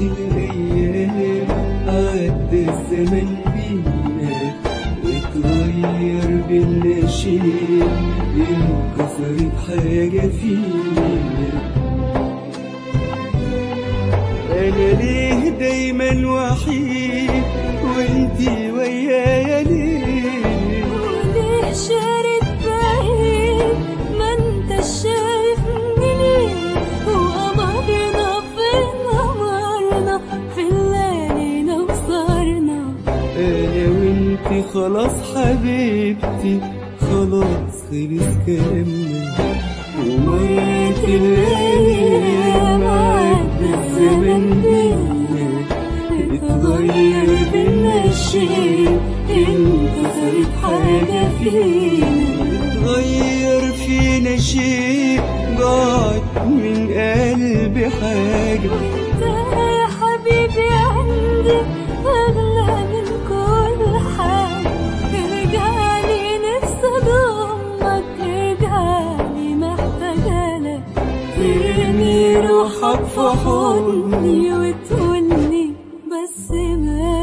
الأيام عدى الزمن بينا واتغير بينا شيء انكسرت حاجة فينا أنا ليه دايما وحيد وانتي ويايا ليه وليه شارد بعيد ما انت شايفني ليه وقمرنا فين قمرنا في الليالي وصارنا انا وانتي خلاص حبيبتي خلاص خلص كلامنا ومرت الايام عدى الزمن بينا اتغير بينا شيء انكسرت حاجة فينا اتغير فينا شيء ضاعت من قلبي حاجة وانت يا حبيبي عندي اغلى من كل حاجة ارجعلي نفسي اضمك ارجعلي محتاجة لك ترمي روحك في حضني وتقولي بس ما